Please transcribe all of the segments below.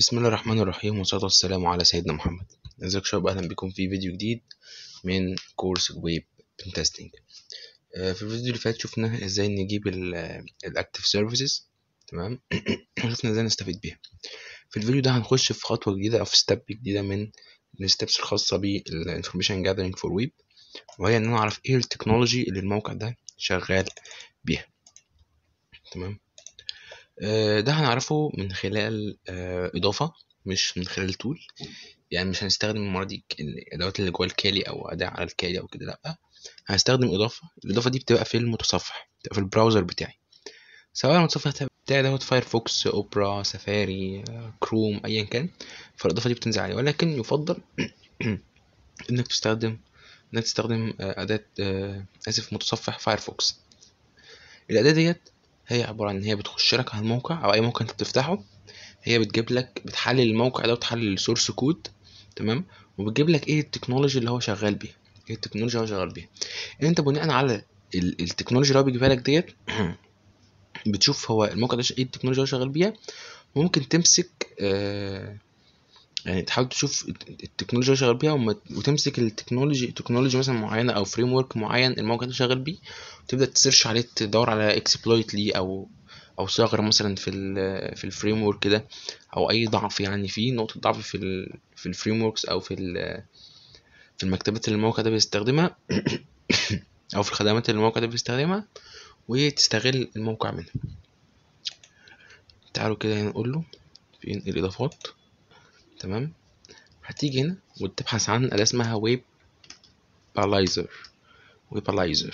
بسم الله الرحمن الرحيم والصلاة والسلام على سيدنا محمد ازيك يا شباب اهلا بكم في فيديو جديد من كورس ويب بنتستنج في الفيديو اللي فات شفنا ازاي نجيب الاكتف سيرفيسز تمام شفنا ازاي نستفيد بيها في الفيديو ده هنخش في خطوة جديدة او في ستيب جديدة من الستبس الخاصة بالانفورميشن جاذرينج فور ويب وهي ان انا اعرف ايه التكنولوجي اللي الموقع ده شغال بيها تمام ده هنعرفه من خلال إضافة مش من خلال تول يعني مش هنستخدم المرة دي الأدوات اللي جوه الكالي أو أداة على الكالي أو كده لأ هنستخدم إضافة الإضافة دي بتبقى في المتصفح بتبقى في البراوزر بتاعي سواء المتصفح بتاعي دوت فايرفوكس أوبرا سفاري كروم أيا كان فالإضافة دي بتنزل عليه ولكن يفضل إنك تستخدم إنك تستخدم أداة آسف متصفح فايرفوكس الأداة ديت هي عبارة عن إن هي بتخش لك على الموقع أو أي موقع أنت بتفتحه هي بتجيب لك بتحلل الموقع ده وتحلل السورس كود تمام وبتجيب لك إيه التكنولوجي اللي هو شغال بيها إيه التكنولوجيا اللي هو شغال بيها أنت بناء على التكنولوجيا اللي هو بيجيبها لك ديت بتشوف هو الموقع ده إيه التكنولوجيا اللي هو شغال بيها وممكن تمسك آه يعني تحاول تشوف التكنولوجيا اللي شغال بيها وتمسك التكنولوجي تكنولوجي مثلا معينه او فريم ورك معين الموقع ده شغال بيه وتبدا تسيرش عليه تدور على اكسبلويت ليه او او ثغره مثلا في ال في الفريم ورك ده او اي ضعف يعني فيه نقطه ضعف في ال في الفريم وركس او في في المكتبات اللي الموقع ده بيستخدمها او في الخدمات اللي الموقع ده بيستخدمها وتستغل الموقع منها تعالوا كده نقول له فين الاضافات تمام هتيجي هنا وتبحث عن أداة اسمها ويب بالايزر ويبالايزر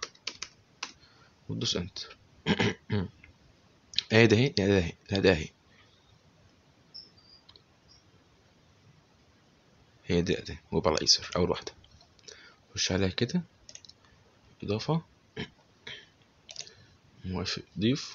وتدوس انتر اهي ده اهي ده اهي ده اهي هي دي ده ويبالايزر اول واحدة خش عليها كده اضافة موافق ضيف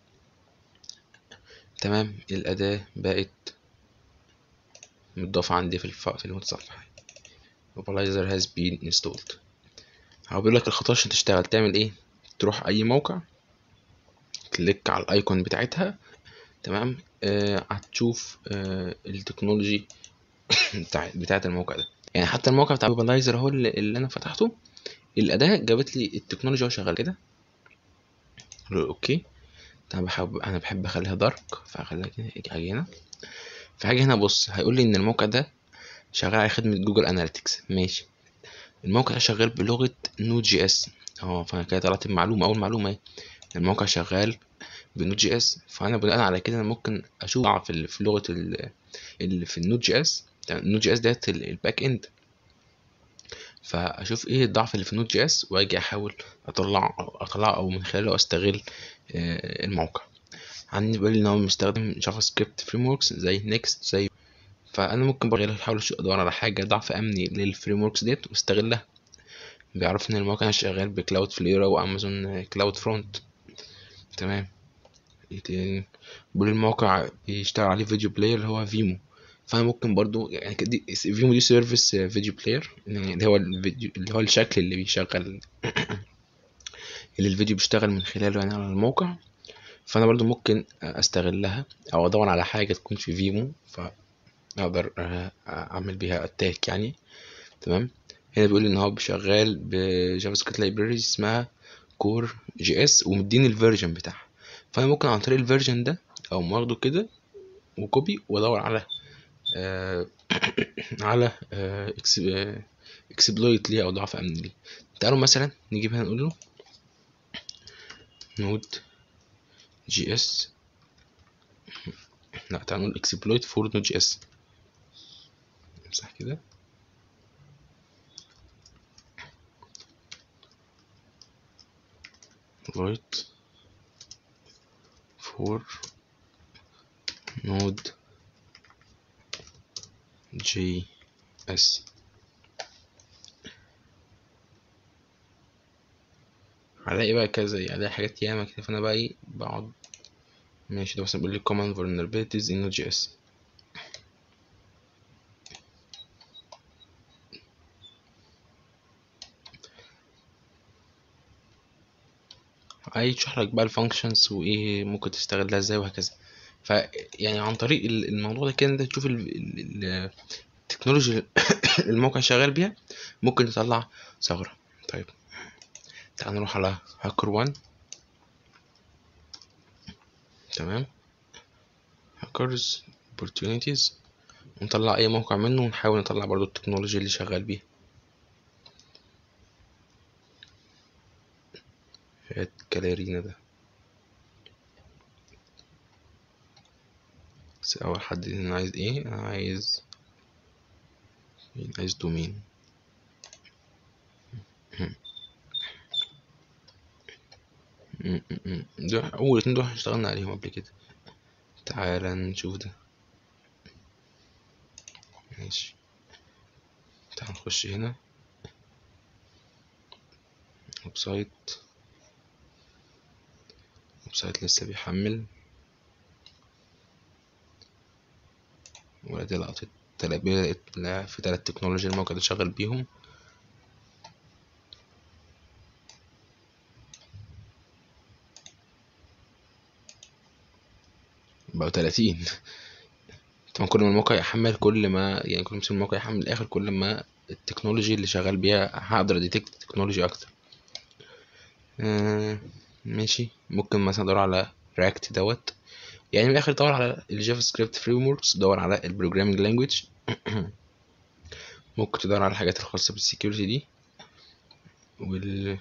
تمام الأداة بقت متضافة عندي في الف... في المتصفح Mobilizer has been installed هو بيقول لك الخطوة عشان تشتغل تعمل ايه تروح اي موقع كليك على الايكون بتاعتها تمام آه هتشوف آه التكنولوجي بتاع بتاعت الموقع ده يعني حتى الموقع بتاع Mobilizer اهو اللي, اللي انا فتحته الاداة جابت لي التكنولوجي هو شغال كده اوكي انا بحب انا بحب اخليها دارك فهخليها كده اجي هنا فهاجي هنا بص هيقول لي ان الموقع ده شغال على خدمة جوجل اناليتكس ماشي الموقع ده شغال بلغة نود جي اس اه فانا كده طلعت المعلومة اول معلومة اهي الموقع شغال بنود جي اس فانا بناء على كده انا ممكن اشوف ضعف في لغة اللي في النود جي اس النود جي اس ديت الباك اند فاشوف ايه الضعف اللي في النود جي اس واجي احاول اطلع اطلعه او من خلاله استغل الموقع عندي بالي ان هو مستخدم جافا سكريبت فريم وركس زي نيكست زي فانا ممكن برضه احاول ادور على حاجه ضعف امني للفريم وركس ديت واستغلها بيعرف ان الموقع شغال بكلاود فليرا وامازون كلاود فرونت تمام بيقول الموقع بيشتغل عليه فيديو بلاير اللي هو فيمو فانا ممكن برضو يعني دي فيمو دي سيرفيس فيديو بلاير اللي هو الفيديو اللي هو الشكل اللي بيشغل اللي الفيديو بيشتغل من خلاله يعني على الموقع فانا برضو ممكن استغلها او ادور على حاجه تكون في فيمو فاقدر اعمل بيها اتاك يعني تمام هنا بيقول ان هو شغال بجافا سكريبت لايبراري اسمها كور جي اس ومديني الفيرجن بتاعها فانا ممكن عن طريق الفيرجن ده او واخده كده وكوبي وادور على آه على آه اكسبلويت ليه او ضعف امن ليه تعالوا مثلا نجيب هنا نقول له نود جي اس لا تعال نقول exploit for node جي اس امسح كده exploit for node جي اس هلاقي بقى كذا هلاقي حاجات ياما كده فانا بقى ايه بقعد ماشي ده مثلا بيقول لي common vulnerabilities in Node.js هيشرح لك بقى الفانكشنز وايه ممكن تستغلها ازاي وهكذا ف يعني عن طريق ال- الموضوع ده كده انت تشوف ال- ال- ال- التكنولوجيا الموقع شغال بيها ممكن تطلع ثغرة طيب تعال نروح على هاكر وان تمام هاكرز opportunities ونطلع اي موقع منه ونحاول نطلع برضو التكنولوجيا اللي شغال بيها هات كاليرينا ده بس اول حد انا عايز ايه انا عايز عايز دومين ده اول اتنين دول اشتغلنا عليهم قبل كده تعال نشوف ده ماشي تعال نخش هنا ويب سايت ويب سايت لسه بيحمل ولادي لقطت تلاتة في تلات تكنولوجيا الموقع ده شغال بيهم بقوا تلاتين طبعا كل ما الموقع يحمل كل ما يعني كل ما الموقع يحمل الاخر كل ما التكنولوجي اللي شغال بيها هقدر اديتكت تكنولوجي اكتر آه ماشي ممكن مثلا ادور على رياكت دوت يعني من الاخر دور على الجافا سكريبت فريم وركس دور على البروجرامينج لانجويج ممكن تدور على الحاجات الخاصه بالسكيورتي دي وال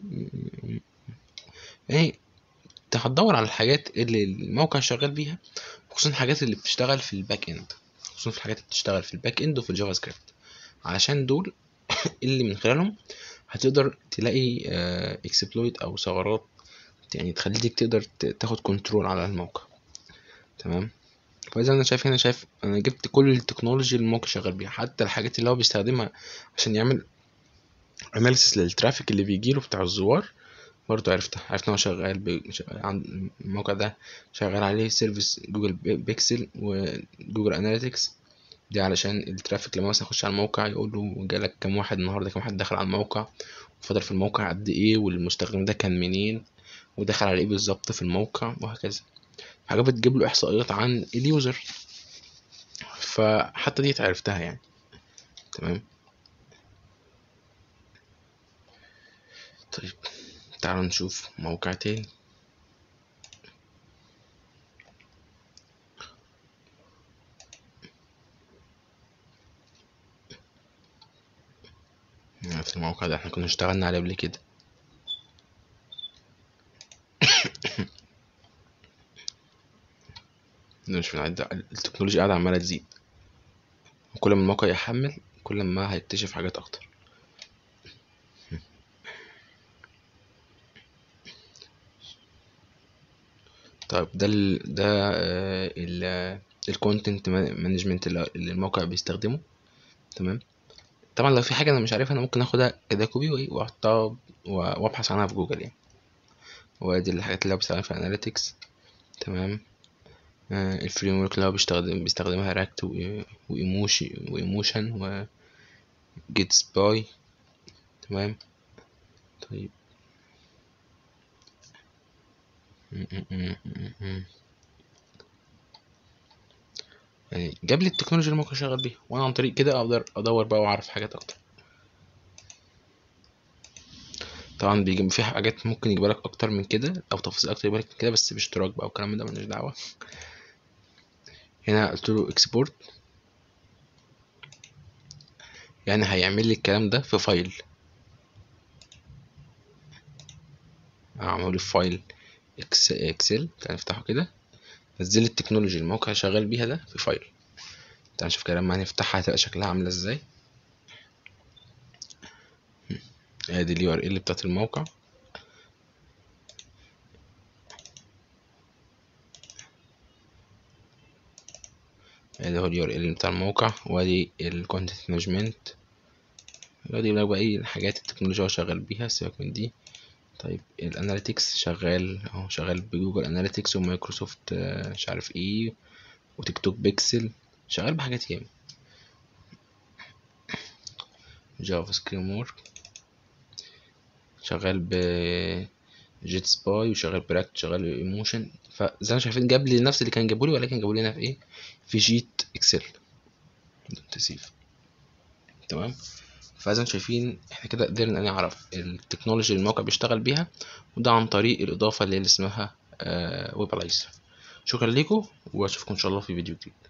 يعني انت هتدور على الحاجات اللي الموقع شغال بيها خصوصا الحاجات اللي بتشتغل في الباك اند خصوصا في الحاجات اللي بتشتغل في الباك اند وفي الجافا سكريبت عشان دول اللي من خلالهم هتقدر تلاقي اكسبلويت او ثغرات يعني تخليك تقدر تاخد كنترول على الموقع تمام فاذا انا شايف هنا شايف انا جبت كل التكنولوجي اللي الموقع شغال بيها حتى الحاجات اللي هو بيستخدمها عشان يعمل اناليسيس للترافيك اللي بيجيله بتاع الزوار برضو عرفتها عرفت ان هو شغال ب... عن الموقع ده شغال عليه سيرفيس جوجل بيكسل وجوجل اناليتكس دي علشان الترافيك لما مثلا يخش على الموقع يقول له جالك كام واحد النهارده كام واحد دخل على الموقع وفضل في الموقع قد ايه والمستخدم ده كان منين ودخل على ايه بالظبط في الموقع وهكذا حاجات بتجيب له احصائيات عن اليوزر فحتى دي عرفتها يعني تمام طيب تعالوا نشوف موقع تاني في الموقع ده احنا كنا اشتغلنا عليه قبل كده مش التكنولوجيا قاعدة عمالة تزيد كل ما الموقع يحمل كل ما هيكتشف حاجات اكتر طيب ده ال ده ال الكونتنت مانجمنت اللي الموقع بيستخدمه تمام طبعا لو في حاجه انا مش عارفها انا ممكن اخدها كده كوبي واحطها وابحث عنها في جوجل يعني وادي الحاجات اللي هو بيستخدمها في اناليتكس تمام آه الفريم ورك اللي هو بيستخدم بيستخدمها راكت وايموشن وايموشن و جيت سباي تمام طيب يعني جاب لي التكنولوجيا اللي ممكن اشتغل بيها وانا عن طريق كده اقدر ادور بقى واعرف حاجات اكتر طبعا بيجي في حاجات ممكن يجيب لك اكتر من كده او تفاصيل اكتر يجيب لك من كده بس باشتراك بقى والكلام ده ملناش دعوه هنا قلت له اكسبورت يعني هيعمل لي الكلام ده في فايل اعمل لي فايل اكسل تعال نفتحه كده نزل التكنولوجي الموقع شغال بيها ده في فايل تعال نشوف كده لما هنفتحها هتبقى شكلها عامله ازاي ادي اليو ار ال بتاعت الموقع ادي هو اليو ار ال بتاع الموقع وادي الكونتنت مانجمنت ادي بقى ايه الحاجات التكنولوجيا هو شغال بيها سيبك من دي طيب الاناليتكس شغال اهو شغال بجوجل اناليتكس ومايكروسوفت مش عارف ايه وتيك توك بيكسل شغال بحاجات ياما جافا سكريم ورك شغال ب جيت سباي وشغال براكت شغال ايموشن فزي ما شايفين جاب لي نفس اللي كان جابولي ولكن جابولي هنا في ايه في شيت اكسل تسيف تمام فزي ما شايفين احنا كده قدرنا نعرف التكنولوجي اللي الموقع بيشتغل بيها وده عن طريق الاضافه اللي اسمها ويب آه شكرا لكم واشوفكم ان شاء الله في فيديو جديد